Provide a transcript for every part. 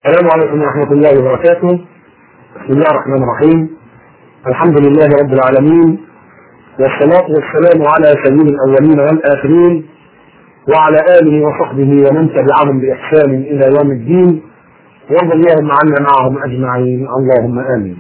السلام عليكم ورحمة الله وبركاته. بسم الله الرحمن الرحيم. الحمد لله رب العالمين والصلاة والسلام على سيد الأولين والآخرين وعلى آله وصحبه ومن تبعهم بإحسان إلى يوم الدين وارض اللهم عنا معهم أجمعين اللهم آمين.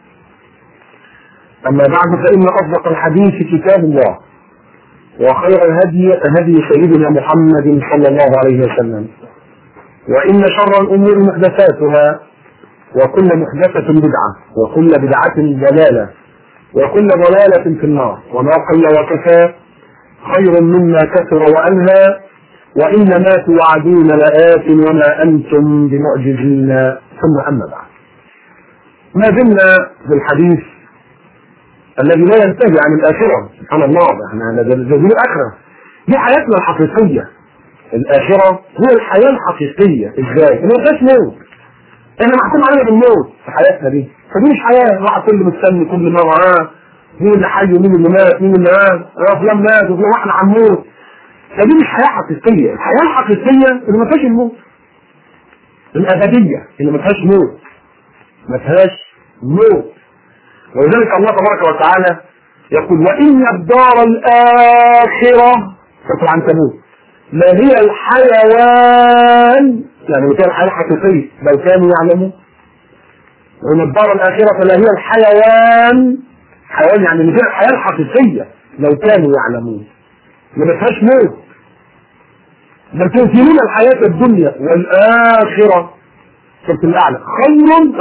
أما بعد فإن أصدق الحديث كتاب الله وخير الهدي هدي سيدنا محمد صلى الله عليه وسلم وإن شر الأمور محدثاتها وكل محدثة بدعة وكل بدعة ضلالة وكل ضلالة في النار وما قل وكفى خير مما كثر وألهى وإنما توعدون لآت وما أنتم بمعجزين ثم أما بعد ما زلنا في الحديث الذي لا ينتهي عن الآخرة سبحان الله احنا دي الآخرة دي حياتنا الحقيقية الآخرة هي الحياة الحقيقية ازاي؟ ما فيهاش موت احنا محكوم علينا بالموت في حياتنا دي فدي مش حياة واحد كل مستني كل مرة اه مين اللي حي ومين اللي مات مين اللي مات اه فلان مات وفلان واحنا هنموت فدي مش حياة حقيقية الحياة الحقيقية اللي ما فيهاش الموت الأبدية اللي ما فيهاش موت ما فيهاش موت ولذلك الله تبارك وتعالى يقول وإن الدار الآخرة سوف عنكبوت ما هي الحيوان يعني لو كان الحياة الحقيقية لو كانوا يعلمون وإن الدار الآخرة فلا هي الحيوان حيوان يعني اللي فيها الحياة الحقيقية لو كانوا يعلمون ما فيهاش موت بل تؤثرون الحياة الدنيا والآخرة سورة الأعلى خير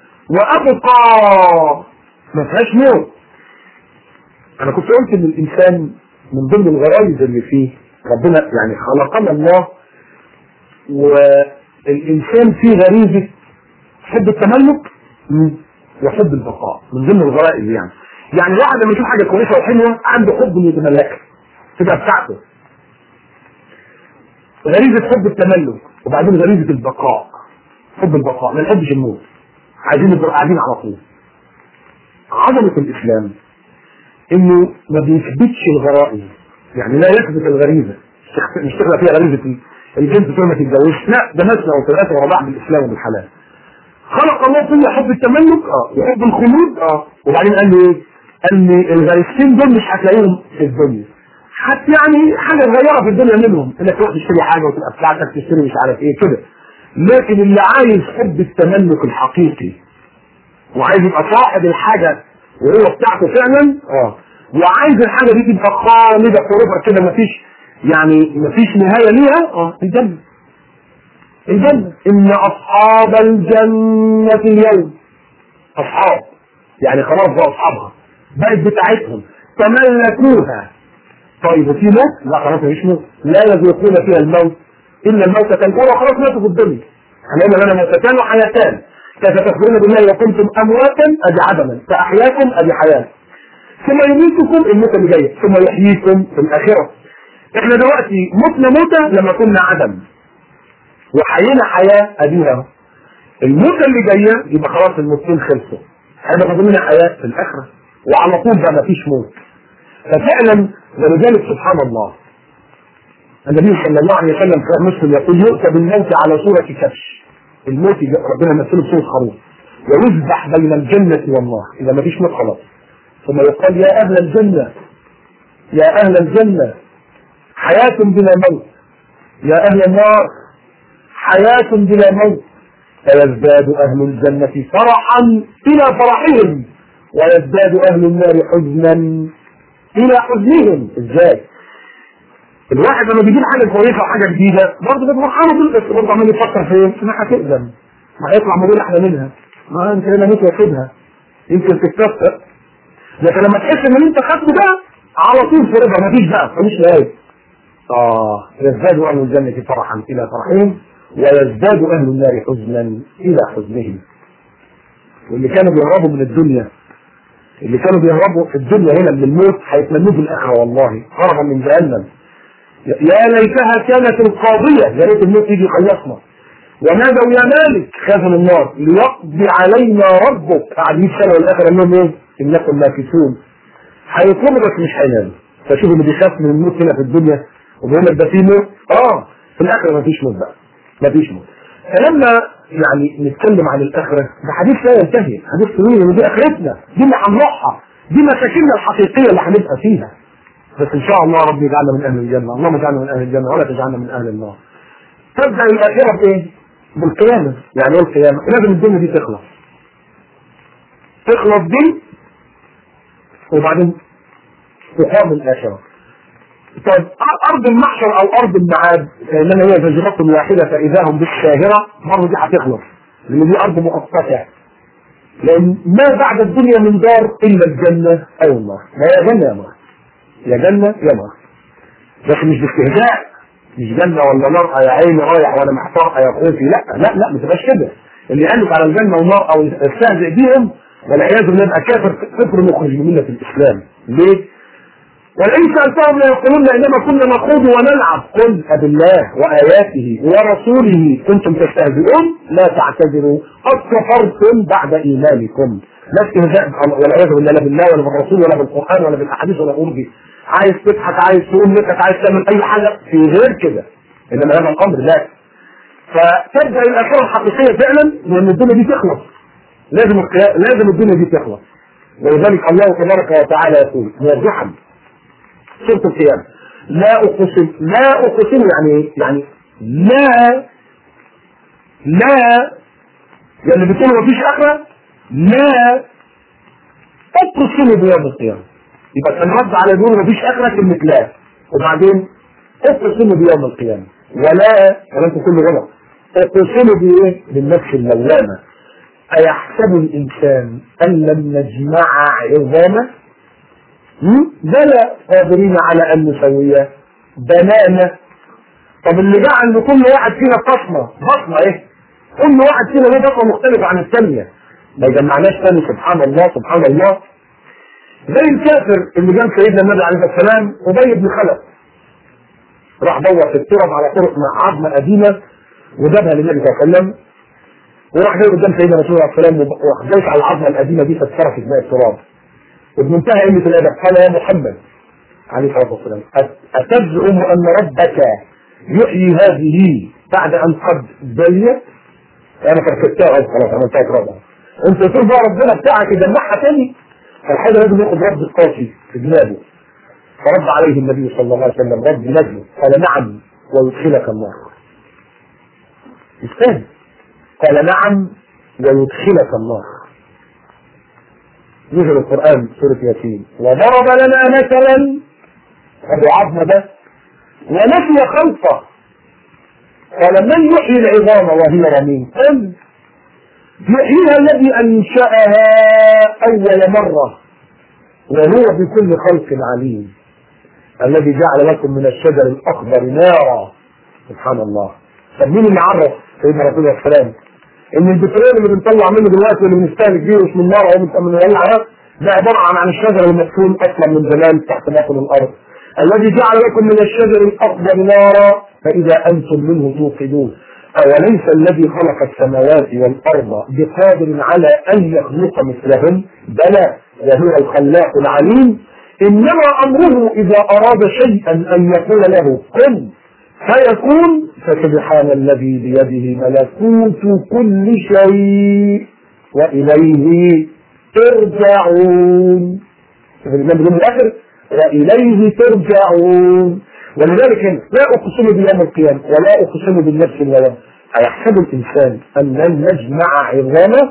وأبقى ما فيهاش موت أنا كنت قلت إن الإنسان من ضمن الغرائز اللي فيه ربنا يعني خلقنا الله والإنسان فيه غريزة حب التملك وحب البقاء من ضمن الغرائز يعني يعني الواحد لما يشوف حاجة كويسة وحلوة عنده حب إنه يتملكها تبقى بتاعته غريزة حب التملك وبعدين غريزة البقاء حب البقاء ما نحبش الموت عايزين نبقى قاعدين على طول عظمة الإسلام إنه ما بيثبتش الغرائز يعني لا يثبت الغريزة مش تخلق فيها غريزة الجنس تقول ما تتجوزش لا ده مثنى وثلاثة ورباع بالإسلام وبالحلال خلق الله كل حب التملك اه وحب الخلود اه وبعدين قال لي ايه؟ قال لي الغريزتين دول مش هتلاقيهم في الدنيا حتى يعني حاجة صغيرة في الدنيا منهم انك تروح تشتري حاجة وتبقى بتاعتك تشتري مش عارف ايه كده لكن اللي عايز حب التملك الحقيقي وعايز يبقى صاحب الحاجة وهو بتاعته فعلا اه وعايز الحاجه دي تبقى خالده حروفها كده مفيش يعني مفيش نهايه ليها اه الجنه الجنه ان اصحاب الجنه اليوم اصحاب يعني خلاص بقى اصحابها بقت بتاعتهم تملكوها طيب وفي موت؟ لا خلاص مفيش موت لا يذوقون فيها الموت الا الموتة الاولى خلاص ماتوا في الدنيا احنا قلنا لنا موتتان وحياتان كيف تكفرون بالله وكنتم امواتا ادي عدما فاحياكم ادي حياه ثم يميتكم الموتة اللي جاية ثم يحييكم في الآخرة احنا دلوقتي متنا موتة لما كنا عدم وحيينا حياة أدينا الموتة اللي جاية يبقى خلاص الموتين خلصوا هيبقى فاضل لنا حياة في الآخرة وعلى طول بقى مفيش موت ففعلا ولذلك سبحان الله النبي صلى الله عليه وسلم في مسلم يقول يؤتى بالموت على صورة كبش الموت ربنا يمثله بصورة خروف ويذبح بين الجنة والنار إذا مفيش موت خلاص ثم يقال يا أهل الجنة يا أهل الجنة حياة بلا موت يا أهل النار حياة بلا موت فيزداد أهل الجنة فرحا إلى فرحهم ويزداد أهل النار حزنا إلى حزنهم إزاي؟ الواحد لما بيجيب حاجة كويسة وحاجة جديدة برضه بيبقى فرحان بالقصة برضه عمال يفكر في ايه؟ ما هتقدم ما هيطلع موديل أحلى منها ما أنت هنا ممكن واخدها يمكن تتكسر لكن لما تحس ان انت خدته بقى على طول في رضا مفيش بقى مفيش نهايه اه يزداد اهل الجنه فرحا الى فرحهم ويزداد اهل النار حزنا الى حزنهم واللي كانوا بيهربوا من الدنيا اللي كانوا بيهربوا في الدنيا هنا من الموت هيتمنوه في الاخره والله هربا من جهنم يا ليتها كانت القاضيه يا ريت الموت يجي يخلصنا ونادوا يا مالك خازن النار ليقضي علينا ربك قاعد 100 سنه والاخر قال لهم ايه؟ انكم ماكثون هيطلبوا بس مش هيناموا فشوف اللي بيخاف من الموت هنا في الدنيا وبيقول لك ده في موت اه في الاخر مفيش موت بقى مفيش موت فلما يعني نتكلم عن الاخره ده حديث لا ينتهي حديث طويل ودي اخرتنا دي اللي هنروحها دي مشاكلنا الحقيقيه اللي هنبقى فيها بس ان شاء الله ربي يجعلنا من اهل الجنه اللهم اجعلنا من اهل الجنه ولا تجعلنا من اهل النار تبدا الاخره بايه؟ بالقيامه يعني ايه القيامه؟ لازم الدنيا دي تخلص تخلص دي وبعدين تقام الاخره طيب ارض المحشر او ارض المعاد انما هي زجرة واحده فاذا هم بالشاهره برضه دي هتخلص لان دي ارض مؤقته لان ما بعد الدنيا من دار الا الجنه او النار ما يا جنه يا نار يا جنه يا نار لكن مش باستهزاء مش جنه ولا نار يا عيني رايح وانا محتار يا خوفي لا لا لا ما تبقاش كده اللي قالك على الجنه والنار او يستهزئ بيهم والعياذ بالله يبقى كافر كفر مخرج من مله الاسلام ليه؟ ولئن سألتهم ليقولون إنما كنا نخوض ونلعب قل أبالله وآياته ورسوله كنتم تستهزئون لا تعتذروا قد كفرتم بعد إيمانكم لا استهزاء والعياذ بالله لا بالله ولا بالرسول ولا بالقرآن ولا بالأحاديث ولا غيره عايز تضحك عايز تقول لك عايز تعمل أي حاجة في غير كده إنما هذا الأمر لا فتبدأ الآخرة الحقيقية فعلا لأن الدنيا دي تخلص لازم لازم الدنيا دي تخلص ولذلك الله تبارك وتعالى يقول موضحا سورة القيامة لا أقسم لا أقسم يعني يعني لا لا يعني بتقول مفيش آخرة لا أقسم بيوم القيامة يبقى كان رد على يقول مفيش آخرة كلمة لا وبعدين أقسم بيوم القيامة ولا كلام كله غلط أقسم بإيه؟ بالنفس اللوامة أيحسب الإنسان أن لم نجمع عظامه بلى قادرين على ان نسويه بنانه طب اللي جعل لكل واحد فينا بصمه بصمه ايه؟ كل واحد فينا له بصمه مختلفه عن الثانيه ما يجمعناش تاني سبحان الله سبحان الله زي الكافر اللي جاب سيدنا النبي عليه الصلاه والسلام ابي بن خلف راح دور في التراب على طرق مع عظمه قديمه وجابها للنبي صلى الله عليه وسلم وراح جاي قدام سيدنا رسول الله صلى الله عليه وسلم وراح جايش على العظمه القديمه دي فاتفركت ماء التراب وبمنتهى قله الادب قال يا محمد عليه الصلاه والسلام اتزعم ان ربك يحيي هذه بعد ان قد بليت انا كركتها خلاص عملتها تراب انت تقول بقى ربنا بتاعك يجمعها تاني فالحاجه لازم ياخد رد القاسي في جنابه فرد عليه النبي صلى الله عليه وسلم رد نجمه قال نعم ويدخلك النار استاذ قال نعم ويدخلك النار نزل القرآن سورة ياسين وضرب لنا مثلا أبو عظمة ده ونسي خلقه قال من يحيي العظام وهي رميم قل يحييها الذي أنشأها أول مرة وهو بكل خلق عليم الذي جعل لكم من الشجر الأخضر نارا سبحان الله طب مين اللي عرف سيدنا رسول الله السلام ان البترول اللي بنطلع منه دلوقتي واللي بنستهلك بيه مش من نار او من ولعها ده عباره عن عن الشجر المدفون اصلا من زمان تحت باطن الارض الذي جعل لكم من الشجر الاخضر نارا فاذا انتم منه توقدون اوليس الذي خلق السماوات والارض بقادر على ان يخلق مثلهم بلى وهو الخلاق العليم انما امره اذا اراد شيئا ان يقول له كن فيكون فسبحان الذي بيده ملكوت كل شيء واليه ترجعون شوف الإمام بيقول الآخر وإليه ترجعون ولذلك لا أقسم بيوم القيامة ولا أقسم بالنفس اللوام أيحسب الإنسان أن لن نجمع عظامه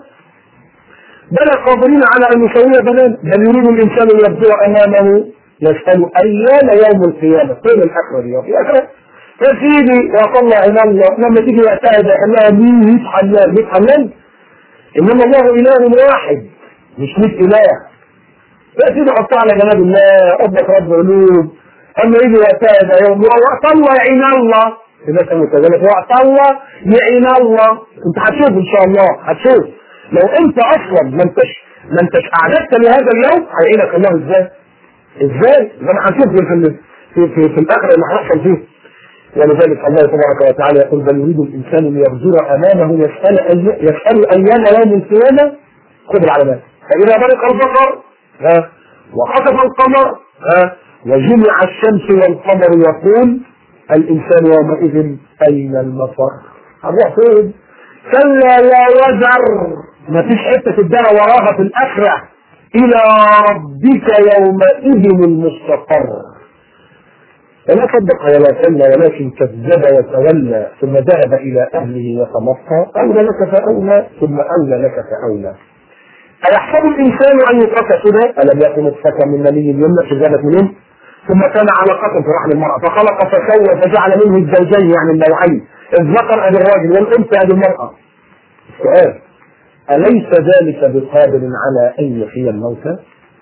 بلى قادرين على أن نسوي بنان بل يريد الإنسان يبدو أمامه يسأل أيان يوم القيامة فين الآخرة دي في آخرة يا سيدي وطلع إلى الله لما تيجي وقتها ده الله مين 100 حلال 100 حلال إنما الله إله واحد مش 100 إله يا سيدي حطها على جناب الله ربك رب علوم أما يجي وقتها ده يوم وقت الله يعين الله الناس المتجلة وقت الله يعين الله أنت هتشوف إن شاء الله هتشوف لو أنت أصلا ما أنتش ما أنتش أعددت لهذا اليوم هيعينك الله إزاي؟ إزاي؟ زي ما هنشوف في في في, في الآخرة اللي هيحصل فيه ولذلك الله تبارك وتعالى يقول بل يريد الانسان ليبذر امامه يسال أي... يسال ايام يوم القيامه خذ العلامات فاذا برق البصر ها وخسف القمر ها وجمع الشمس والقمر يقول الانسان يومئذ اين المفر هنروح فين؟ كلا لا وزر ما فيش حته تدار وراها في الاخره الى ربك يومئذ المستقر فلا صدق ولا صلى ولكن كذب وتولى ثم ذهب الى اهله يتمطى اولى لك فاولى ثم اولى لك فاولى أيحسب الإنسان أن يترك سدى ألم يكن نطفة من مني يمنى شجالة منهم ثم كان علقة في رحم المرأة فخلق فسوى فجعل منه الزوجين يعني النوعين الذكر أبي الراجل والأنثى أبي المرأة السؤال أليس ذلك بقادر على أن يحيي الموتى؟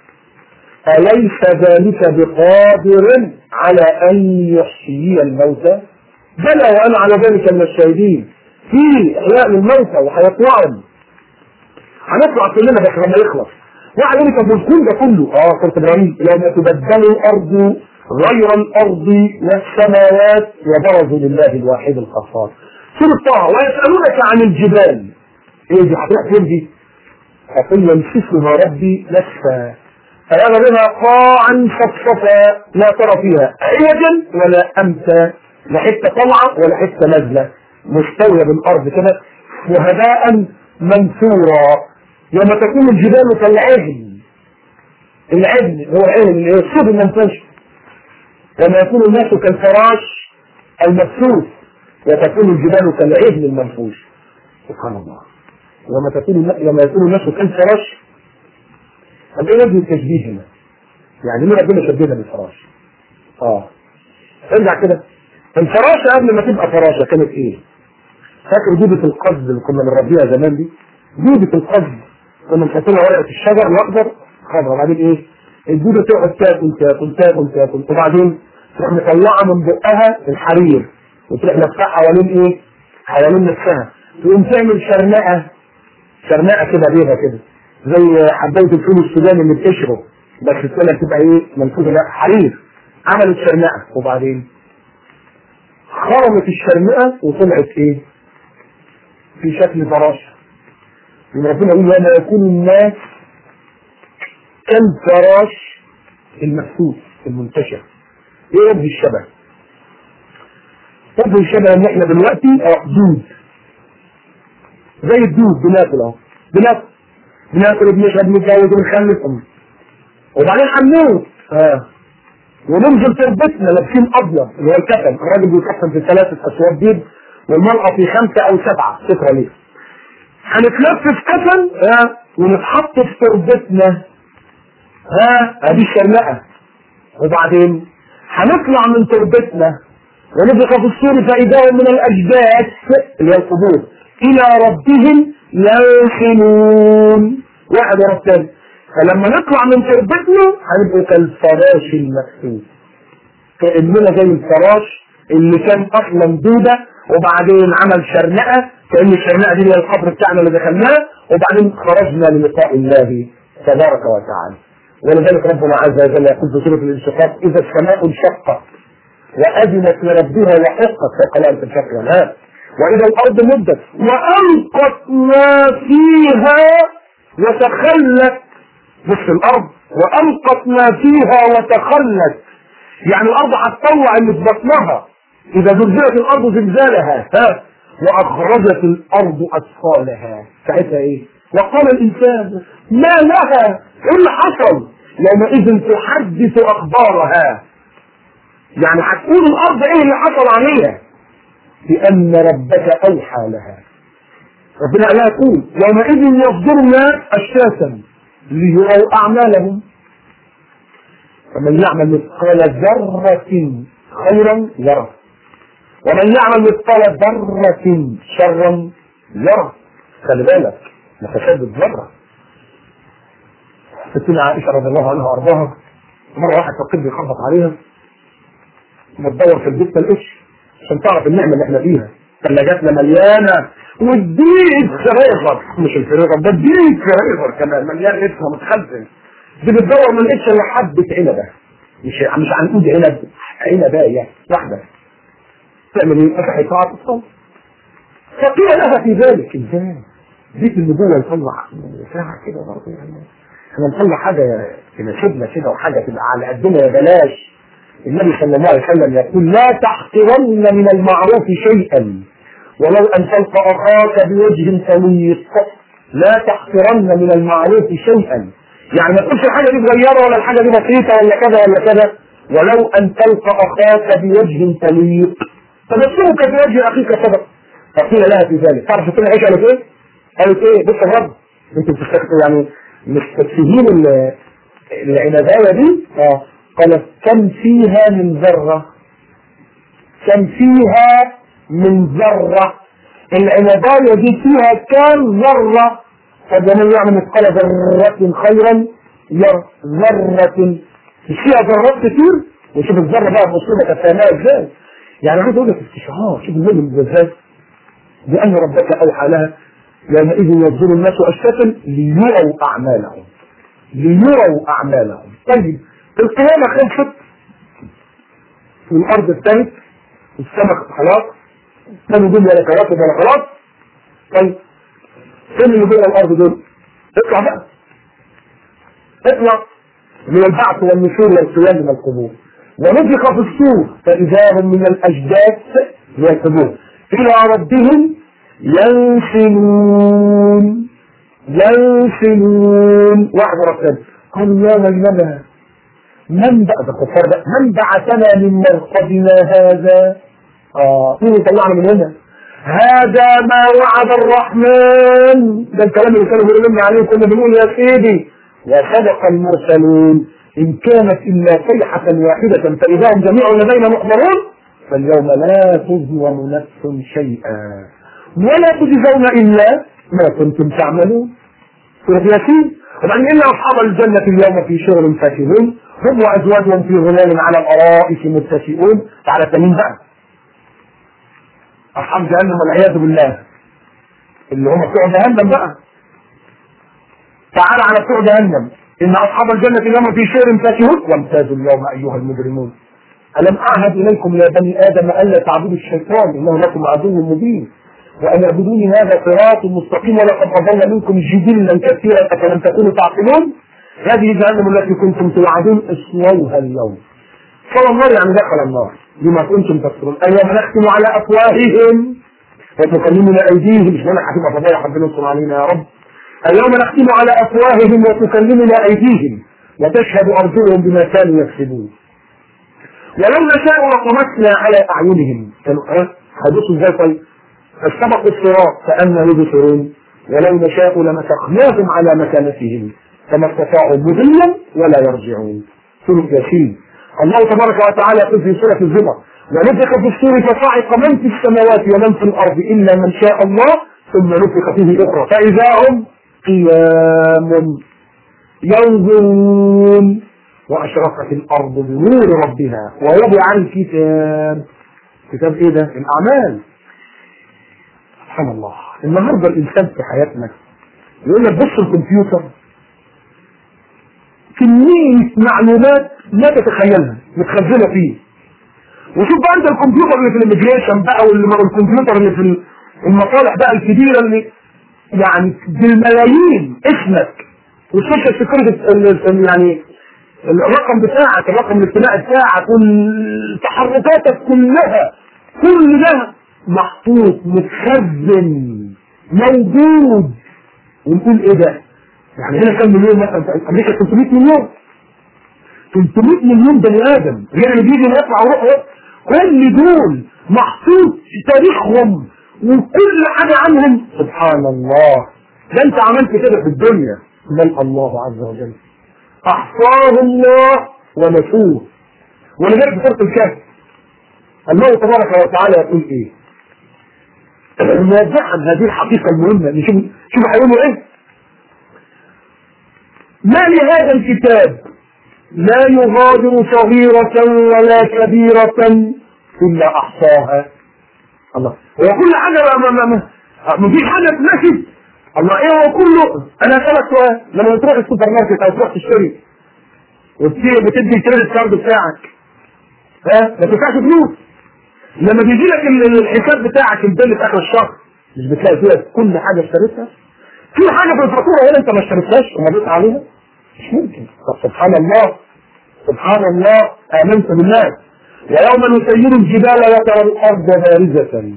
أليس ذلك بقادر على أن يحيي الموتى؟ بلى وأنا على ذلك من الشاهدين في إحياء الموتى وحيطلعهم هنطلع كلنا بس لما يخلص وعلى طب الكون ده كله اه سورة ابراهيم يوم تبدل الارض غير الارض والسماوات وبرزوا لله الواحد القهار سورة طه ويسألونك عن الجبال ايه دي هتروح فين دي؟ فقل يمسكها ربي نسفا فيرى بها قاعا صفصفا لا ترى فيها عوجا ولا امتا لا حته طالعه ولا حته نازله مستويه بالارض كده وهباء منثورا يوم تكون الجبال كالعهن العهن هو العهن اللي هو الصوب المنفوش وما يكون الناس كالفراش المبثوث وتكون الجبال كالعهن المنفوش سبحان الله وما تكون لما يكون الناس كالفراش طب ايه وجه التشبيه هنا؟ يعني ليه ربنا شبهنا بالفراش؟ اه ارجع كده الفراشه قبل ما تبقى فراشه كانت ايه؟ فاكر جودة القصد اللي كنا بنربيها زمان دي؟ جودة القصد كنا نحط لها ورقة الشجر الأخضر خضرا وبعدين إيه؟ الجودة تقعد تاكل تاكل تاكل تاكل وبعدين تروح مطلعة من بقها الحرير وتروح لفها حوالين إيه؟ حوالين نفسها تقوم تعمل شرنقة شرنقة كده بيها كده زي حباية الفول السوداني اللي بتشرب بس السنة تبقى إيه؟ منفوذة لا حرير عملت شرنقة وبعدين خرمت الشرنقة وطلعت إيه؟ في شكل فراشة من ربنا يقول وما يكون الناس كالفراش المكسوس المنتشر ايه وجه الشبه؟ وجه الشبه ان احنا دلوقتي اه دود زي الدود بناكل اهو بناكل بناكل وبنشرب بنتجوز وبنخلف وبعدين هنموت اه وننزل تربتنا لابسين ابيض اللي هو الكفن الراجل بيكفن في ثلاثه اسواد بيض والمرأة في خمسة أو سبعة فكرة ليه هنتلفف كفن ها ونتحط في تربتنا ها ادي الشرنقة وبعدين هنطلع من تربتنا ونفخ في الصور فإذا هم من الأجداث اللي هي القبور إلى ربهم ينحنون واحد ورا الثاني فلما نطلع من تربتنا هنبقى كالفراش المكسوس كأننا زي الفراش اللي كان أصلا دودة وبعدين عمل شرنقة كأن الشرنقة دي هي القبر بتاعنا اللي دخلناه وبعدين خرجنا للقاء الله تبارك وتعالى ولذلك ربنا عز وجل يقول في سورة الانشقاق إذا السماء انشقت وأذنت لربها وحقت فوق الأرض انشقت ها وإذا الأرض مدت وألقت ما فيها وتخلت بص الأرض وألقت ما فيها وتخلت يعني الأرض هتطلع اللي في بطنها إذا زلزلت الأرض زلزالها ها وأخرجت الأرض أثقالها ساعتها إيه؟ وقال الإنسان ما لها؟ إيه اللي حصل؟ يومئذ تحدث أخبارها يعني هتقول الأرض إيه اللي حصل عليها؟ بأن ربك أوحى لها ربنا لا يقول يومئذ يصدر الناس أشتاتا ليروا أعمالهم فمن يعمل مثقال ذرة خيرا يره ومن يعمل مثقال ذرة شرا يره خلي بالك متشدد ذرة ستنا عائشة رضي الله عنها وأرضاها مرة واحد فقير بيخبط عليها ما تدور في البيت تلقش عشان تعرف النعمة اللي احنا فيها ثلاجاتنا مليانة والديك فريزر مش الفريزر ده الديك فريزر كمان مليان لسه متخزن دي بتدور من القش اللي حبة عنبة مش مش هنقول عنب عنباية واحدة تعمل ايه؟ فتحت ساعة الصوم فقيل لها في ذلك ازاي؟ بيت النبوة يطلع ساعة كده برضه يعني احنا نطلع حاجة تناسبنا كده وحاجة تبقى على قدنا يا بلاش النبي صلى الله عليه وسلم يقول لا تحقرن من المعروف شيئا ولو ان تلقى اخاك بوجه طليق لا تحقرن من المعروف شيئا يعني ما تقولش الحاجه دي صغيره ولا الحاجه دي بسيطه ولا كذا ولا كذا ولو ان تلقى اخاك بوجه طليق تبسمك بوجه اخيك صدق فقيل لها في ذلك تعرف ستنا عائشه قالت ايه؟ قالت ايه؟ بص يا رب انتوا بتستخدموا يعني مستفسدين العنبايه دي اه قالت كم فيها من ذره كم فيها من ذره العنبايه دي فيها كم ذره فالجميع يعمل مثقال ذرة خيرا يرى ذرة مش فيها ذرات كتير وشوف الذرة بقى مصيبة كفاها ازاي يعني عايز اقول لك استشعار شوف المؤمن ازاي بأن ربك أوحى لها يومئذ يصدر الناس أشتاتا ليروا أعمالهم ليروا أعمالهم طيب القيامة خلصت والأرض انتهت السمك خلاص كانوا دول ولا كرات ولا خلاص طيب فين اللي جوه الأرض دول؟ اطلع بقى اطلع من البعث والنشور والقيام من القبور ونفخ في الصور فإذا هم من الأجداث ينقبون إلى ربهم ينسلون ينسلون واحد ركب قال يا ويلنا من بقى ده كفار بقى من بعثنا من مرقدنا هذا اه مين يطلعنا من هنا هذا ما وعد الرحمن ده الكلام اللي كانوا بيقولوا لنا عليه كنا بنقول يا سيدي وصدق المرسلون ان كانت الا صيحه واحده فاذا هم جميع لدينا محضرون فاليوم لا تظلم نفس شيئا ولا تجزون الا ما كنتم تعملون سورة ياسين وبعدين إن أصحاب الجنة اليوم في شغل فاكهون هم وأزواجهم في ظلال على الأرائك متكئون تعالى تمين بقى أصحاب جهنم والعياذ بالله اللي هم بتوع جهنم بقى تعالى على بتوع جهنم إن أصحاب الجنة اليوم في شغل فاكهون وامتازوا اليوم أيها المجرمون ألم أعهد إليكم يا بني آدم ألا تعبدوا الشيطان إنه لكم عدو مبين وأن اعبدوني هذا صراط مستقيم ولقد أضل منكم جبلا كثيرا أفلم تكونوا تعقلون هذه جهنم التي كنتم توعدون اصلوها اليوم صلى النار يعني دخل النار بما كنتم تكفرون اليوم نختم على أفواههم وتكلمنا أيديهم مش معنى هتبقى فضايح ربنا يستر علينا يا رب اليوم نختم على أفواههم وتكلمنا أيديهم وتشهد أرجلهم بما كانوا يكسبون ولو نشاء لطمسنا على أعينهم كانوا ها حدثوا ازاي طيب فاستبقوا الصراط كأن يبصرون ولو نشاء لمسخناهم على مكانتهم فما استطاعوا مضلا ولا يرجعون سورة ياسين الله تبارك وتعالى يقول في سورة الزمر ونفخ في الصور فصعق من في السماوات ومن في الأرض إلا من شاء الله ثم نفخ فيه أخرى فإذا هم قيام ينظرون وأشرقت الأرض بنور ربها ووضع الكتاب كتاب إيه ده؟ الأعمال سبحان الله النهارده الإنسان في حياتنا يقول لك بص الكمبيوتر كمية معلومات لا تتخيلها متخزنة فيه وشوف بقى انت الكمبيوتر اللي في الاميجريشن بقى والكمبيوتر اللي في المصالح بقى الكبيرة اللي يعني بالملايين اسمك والسوشيال سيكوريتي يعني الرقم بتاعك الرقم الاجتماعي بتاعك وتحركاتك كلها كل ده محطوط متخزن موجود ونقول ايه ده؟ يعني هنا كم مليون مثلا في امريكا 300 مليون 300 مليون بني ادم غير اللي بيجي يطلع ويروح كل دول محطوط في تاريخهم وكل حاجه عنهم سبحان الله ده انت عملت كده في الدنيا بل الله عز وجل احصاه الله ونسوه ولذلك في سوره الكهف الله تبارك وتعالى يقول ايه؟ موضحا هذه الحقيقه المهمه نشوف شوف هيقولوا ايه؟ ما لهذا الكتاب لا يغادر صغيرة ولا كبيرة إلا أحصاها الله هو كل حاجة ما ما ما ما فيش حاجة تناسب الله ايه هو كله انا اسالك سؤال لما تروح السوبر ماركت او تروح تشتري وتدي بتدي الكريدت كارد بتاعك ها ما تدفعش فلوس لما بيجي لك الحساب بتاعك البيل في اخر الشهر مش بتلاقي فيها كل حاجه اشتريتها في حاجه في الفاتوره هنا انت ما اشتريتهاش ومضيت عليها مش ممكن طب سبحان الله سبحان الله امنت بالله ويوم نسير الجبال وترى الارض بارزه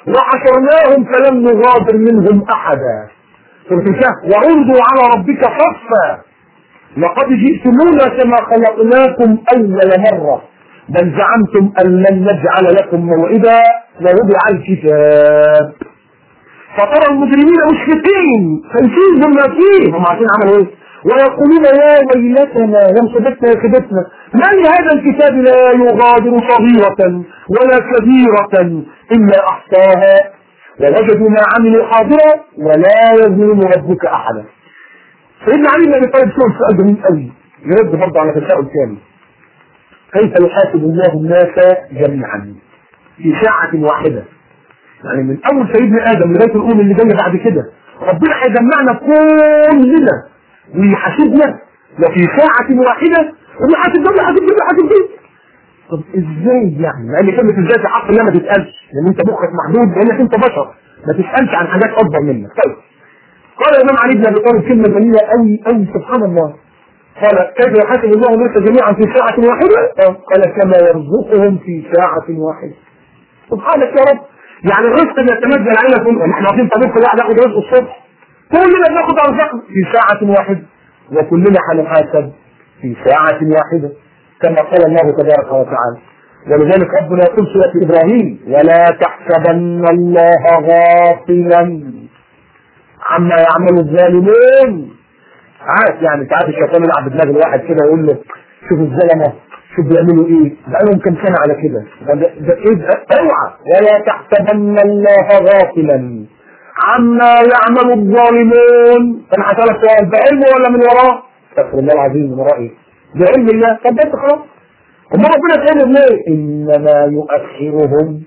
وحشرناهم فلم نغادر منهم احدا سورة الكهف وعرضوا على ربك صفا لقد جئتمونا كما خلقناكم اول مره بل زعمتم ان لن نجعل لكم موعدا ووضع الكتاب فترى المجرمين مشفقين خايفين مما فيه هم عارفين عملوا ايه ويقولون يا ويلتنا يا مصيبتنا يا خيبتنا ما لهذا الكتاب لا يغادر صغيرة ولا كبيرة إلا أحصاها ووجدوا ما عملوا حاضرا ولا يظلم ربك أحدا سيدنا علي بن ابي طالب سؤال سؤال جميل قوي يرد برضه على تساؤل ثاني كيف يحاسب الله الناس جميعا في ساعة واحدة يعني من أول سيدنا آدم لغاية الأم اللي جاية بعد كده ربنا هيجمعنا كلنا ويحاسبنا وفي ساعة واحدة ويحاسب ده ويحاسب ده ويحاسب ده طب ازاي يعني؟ لان كلمة ازاي في حق الله ما تتقالش لان انت مخك محدود لانك انت بشر ما تسألش عن حاجات اكبر منك طيب قال الامام علي بن ابي طالب كلمة جميلة قوي قوي سبحان الله قال كيف يحاسب الله الناس جميعا في ساعة واحدة؟ قال كما يرزقهم في ساعة واحدة سبحانك يا رب يعني الرزق اللي يتنزل علينا كل احنا واخدين طريق كل واحد ياخد رزقه الصبح كلنا بناخد ارزاقنا في ساعة واحدة وكلنا هنحاسب في ساعة واحدة كما قال الله تبارك وتعالى ولذلك ربنا يقول سورة إبراهيم ولا تحسبن الله غافلا عما يعمل الظالمون عارف يعني ساعات الشيطان يلعب بدماغ الواحد كده ويقول له شوف الظلمه شوف بيعملوا ايه بقالهم كام سنه على كده ده ده ايه ده اوعى ولا تحسبن الله غافلا عما يعمل الظالمون انا هسألك سؤال بعلمه ولا من وراه؟ استغفر الله العظيم من ورائي بعلم الله طب انت خلاص أما ربنا سألهم ليه؟ إنما يؤخرهم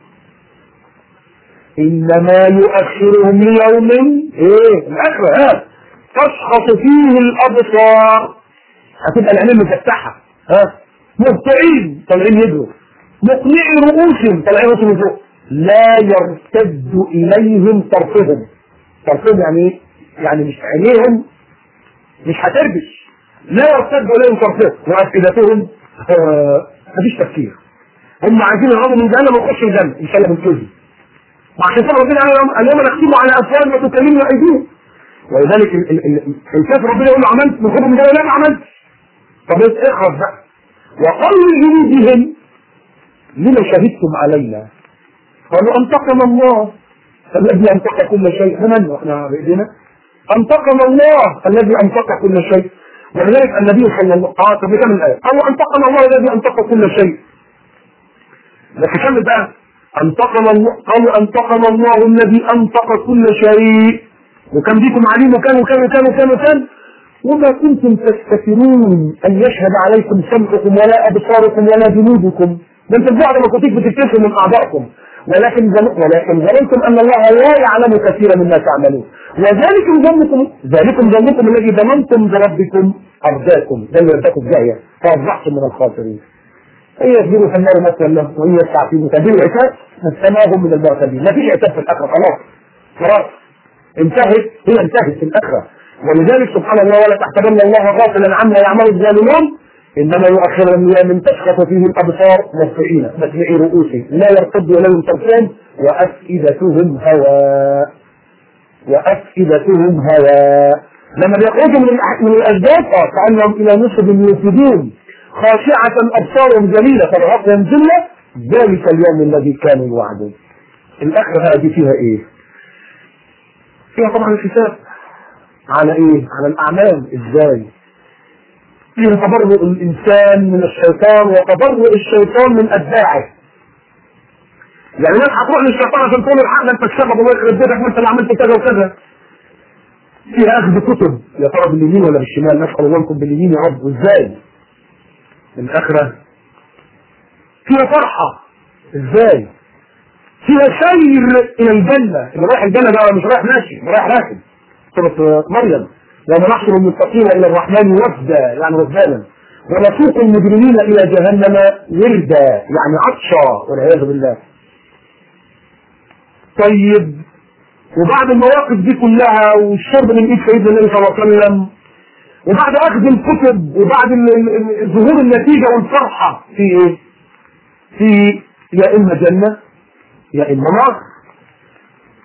إنما يؤخرهم ليوم إيه؟ الآخرة ها تشخص فيه الأبصار هتبقى العينين مفتحة ها مبطعين طالعين يجروا مقنعي رؤوسهم طالعين رؤوسهم فوق لا يرتد إليهم طرفهم طرفهم يعني إيه؟ يعني مش عينيهم مش هتربش لا يرتد إليهم طرفهم وأفئدتهم آه مفيش تفكير هم عايزين يهربوا من جهنم ويخشوا الجنة إن شاء الله بالكذب وعشان كده ربنا قال اليوم نختم على أفواههم وتكلمنا أيديهم ولذلك ال- ال- ال- الكافر ربنا يقول له عملت من خبر من جنة لا ما عملتش طب اخرج بقى وقالوا لجنودهم لما شهدتم علينا قالوا انتقم الله الذي انطق كل شيء من احنا بايدينا انتقم الله الذي انطق كل شيء ولذلك النبي صلى الله عليه وسلم كم الايه قالوا انتقم الله الذي انطق كل شيء لكن كمل بقى انتقم الله قالوا انتقم الله الذي انطق كل شيء وكان بيكم عليم وكان وكان وكان وكان وكان وما كنتم تستكبرون ان يشهد عليكم سمعكم ولا ابصاركم ولا جنودكم ده انتم بعد ما كنتوش بتكتشفوا من اعضائكم ولكن ظن- ولكن ظننتم ان الله لا يعلم كثيرا مما تعملون وذلكم ظنكم ذلكم ظنكم الذي ظننتم بربكم ارداكم ده اللي رداكم جايه فاصبحتم من الخاسرين ان يصبروا في النار مثلا لهم وان يستعفوا تدين العتاب فما هم من المعتدين ما فيش عتاب في الاخره خلاص خلاص انتهت هي انتهت في الاخره ولذلك سبحان الله ولا تحسبن الله غافلا عما يعمل الظالمون انما يؤخرهم ليوم تشخص فيه الابصار مسرعين مسرعي رؤوسهم لا يرتد اليهم طرفهم وافئدتهم هواء وافئدتهم هواء لما بيخرجوا من الأح- من الاسباب اه كانهم الى نصب يوفدون خاشعة ابصارهم جميلة ترهقهم ذلة ذلك اليوم الذي كانوا يوعدون الاخره هذه فيها ايه؟ فيها طبعا الحساب على ايه؟ على الاعمال ازاي؟ فيه تبرؤ الانسان من الشيطان وتبرؤ الشيطان من اتباعه. يعني الناس هتروح للشيطان عشان تقول الحق ده انت السبب الله يخرب بيتك وانت اللي عملت كذا وكذا. فيها اخذ كتب يا ترى باليمين ولا بالشمال؟ نسال الله لكم باليمين يا رب وازاي؟ الاخره فيها فرحه ازاي؟ فيها سير الى الجنه اللي رايح الجنه ده مش رايح ماشي ده رايح راكب سوره مريم يوم نحشر المتقين الى الرحمن وفدا يعني رجالا ونسوق المجرمين الى جهنم وردا يعني عطشا والعياذ بالله طيب وبعد المواقف دي كلها والشرب من ايد سيدنا النبي صلى الله عليه وسلم وبعد اخذ الكتب وبعد ال- ال- ال- ظهور النتيجه والفرحه في ايه؟ في يا اما جنه يا اما نار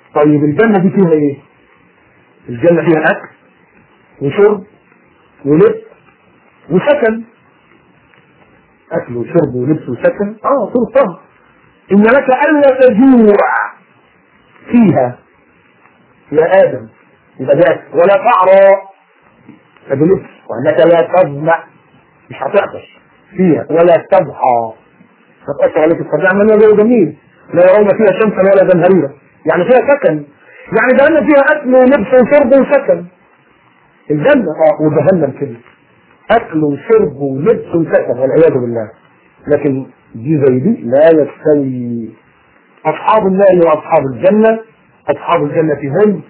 طيب الجنة دي فيها ايه؟ الجنة فيها أكل وشرب ولبس وسكن أكل وشرب ولبس وسكن اه طول الطهر إن لك ألا تجوع فيها يا آدم يبقى ده ولا تعرى فبلبس وأنك لا تظمأ مش هتعطش فيها ولا تضحى فتأثر عليك الطبيعة من جو جميل لا يرون فيها شمسا ولا زمهريرا يعني فيها سكن يعني جهنم فيها أكل ولبس وشرب وسكن الجنة اه وجهنم كده أكل وشرب ولبس وسكن والعياذ بالله لكن دي زي دي لا يستوي أصحاب النار وأصحاب الجنة أصحاب الجنة هم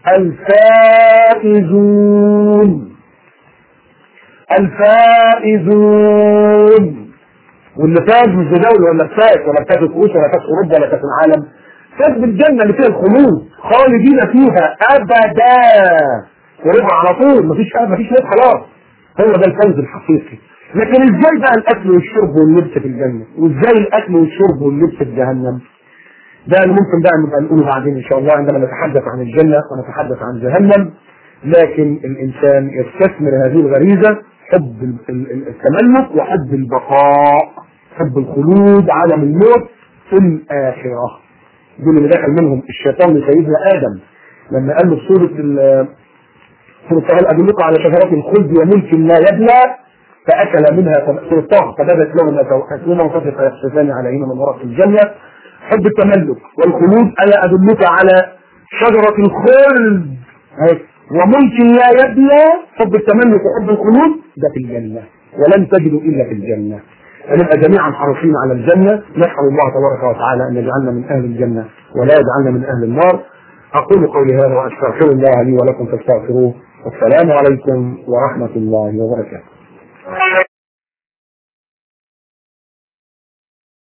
الفائزون الفائزون واللي فاز مش بدولة ولا فاز ولا فاز كؤوس ولا فاز أوروبا ولا فاز العالم فاز بالجنة اللي فيها الخلود خالدين فيها أبدا وربع على طول مفيش مفيش موت خلاص هو ده الفوز الحقيقي لكن ازاي بقى الاكل والشرب واللبس في الجنه وازاي الاكل والشرب واللبس في جهنم ده اللي ممكن بقى نبقى نقوله بعدين ان شاء الله عندما نتحدث عن الجنه ونتحدث عن جهنم لكن الانسان يستثمر هذه الغريزه حب التملك وحب البقاء حب الخلود عدم الموت في الاخره دول اللي دخل منهم الشيطان لسيدنا ادم لما قال له في سوره سورة هل أدلكم على شجرة الخلد وملك لا يبلى فأكل منها سورة طه فبدت لهما سوءاتهما وطفق يخصفان عليهما من ورق الجنة حب التملك والخلود ألا أدلك على شجرة الخلد وملك لا يبلى حب التملك وحب الخلود ده في الجنة ولن تجدوا إلا في الجنة فنبقى جميعا حريصين على الجنة نسأل الله تبارك وتعالى أن يجعلنا من أهل الجنة ولا يجعلنا من أهل النار أقول قولي هذا وأستغفر الله لي ولكم فاستغفروه والسلام عليكم ورحمة الله وبركاته